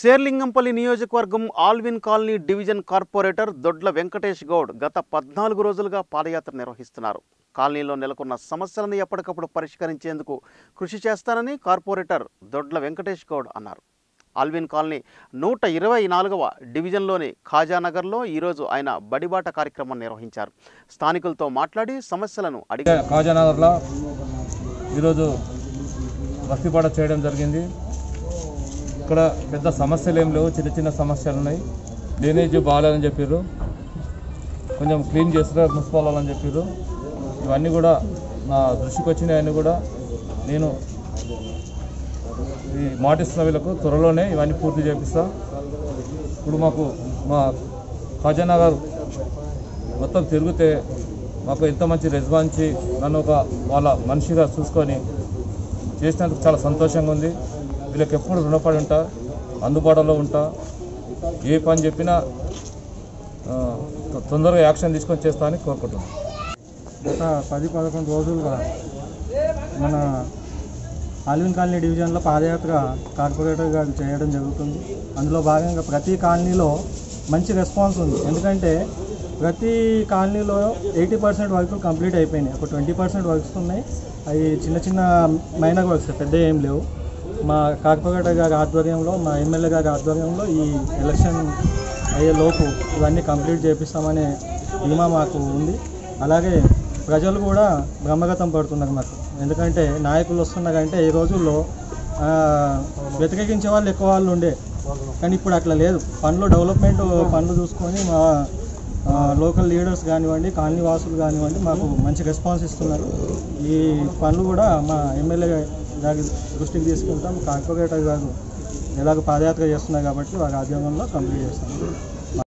శేర్లింగంపల్లి నియోజకవర్గం Alwyn colony division corporator Dodla Venkatesh Goud గత పద్నాలుగు రోజులుగా పాదయాత్ర నిర్వహిస్తున్నారు కాలనీలో నెలకొన్న సమస్యలను ఎప్పటికప్పుడు పరిష్కరించేందుకు కృషి చేస్తానని కార్పొరేటర్ దొడ్ల వెంకటేష్ గౌడ్ అన్నారు ఆల్విన్ కాలనీ నూట ఇరవై నాలుగవ డివిజన్లోని ఖాజానగర్లో ఈరోజు ఆయన బడిబాట కార్యక్రమం నిర్వహించారు స్థానికులతో మాట్లాడి సమస్యలను అడిగారు కాజానగర్లో ఈరోజు బస్తీపాట చేయడం జరిగింది ఇక్కడ పెద్ద సమస్యలు ఏం లేవు చిన్న చిన్న సమస్యలు ఉన్నాయి డ్రైనేజ్ బాగాలేదని చెప్పారు కొంచెం క్లీన్ చేస్తున్నారు మున్సిపల్ వాళ్ళని చెప్పారు ఇవన్నీ కూడా నా దృష్టికి వచ్చినాయన్నీ కూడా నేను ఈ మాటిస్తున్న వీళ్ళకు త్వరలోనే ఇవన్నీ పూర్తి చేపిస్తా ఇప్పుడు మాకు మా ఖాజానగర్ మొత్తం తిరిగితే మాకు ఎంత మంచి రెస్పాన్స్ నన్ను ఒక వాళ్ళ మనిషిగా చూసుకొని చేసినందుకు చాలా సంతోషంగా ఉంది వీళ్ళకి ఎప్పుడు రుణపడి ఉంటా అందుబాటులో ఉంటా ఏ పని చెప్పినా ఆ, తొ- తొందరగా యాక్షన్ తీసుకొని చేస్తా అని కోరుకుంటున్నాను గత పది పదకొండు రోజులుగా మన ఆల్విన్ కాలనీ డివిజన్లో పాదయాత్ర కార్పొరేటర్ గారు చేయడం జరుగుతుంది అందులో భాగంగా ప్రతి కాలనీలో మంచి రెస్పాన్స్ ఉంది ఎందుకంటే ప్రతి కాలనీలో ఎయిటీ పర్సెంట్ వర్క్ కంప్లీట్ అయిపోయినాయి ఒక ట్వంటీ పర్సెంట్ వర్క్స్ ఉన్నాయి అవి చిన్న చిన్న మైనర్ వర్క్స్ పెద్ద ఏం లేవు మా కార్పొరేటర్ గారి ఆధ్వర్యంలో మా ఎమ్మెల్యే గారి ఆధ్వర్యంలో ఈ ఎలక్షన్ అయ్యే లోపు ఇవన్నీ కంప్లీట్ చేపిస్తామనే ధీమా మాకు ఉంది అలాగే ప్రజలు కూడా బ్రహ్మగతం పడుతున్నారు మాకు ఎందుకంటే నాయకులు వస్తున్నారంటే ఈ రోజుల్లో ఆ, వ్యతిరేకించే వాళ్ళు ఎక్కువ వాళ్ళు ఉండే కానీ ఇప్పుడు అట్లా లేదు పనులు డెవలప్మెంట్ పనులు చూసుకొని మా ఆ, లోకల్ లీడర్స్ కానివ్వండి కాలనీ వాసులు కానివ్వండి మాకు మంచి రెస్పాన్స్ ఇస్తున్నారు ఈ పనులు కూడా మా ఎమ్మెల్యే గారి దృష్టికి తీసుకుంటాం కార్పొరేటర్ గారు ఎలాగో పాదయాత్ర చేస్తున్నారు కాబట్టి వారి ఆధ్వర్యంలో కంప్లీట్ చేస్తాం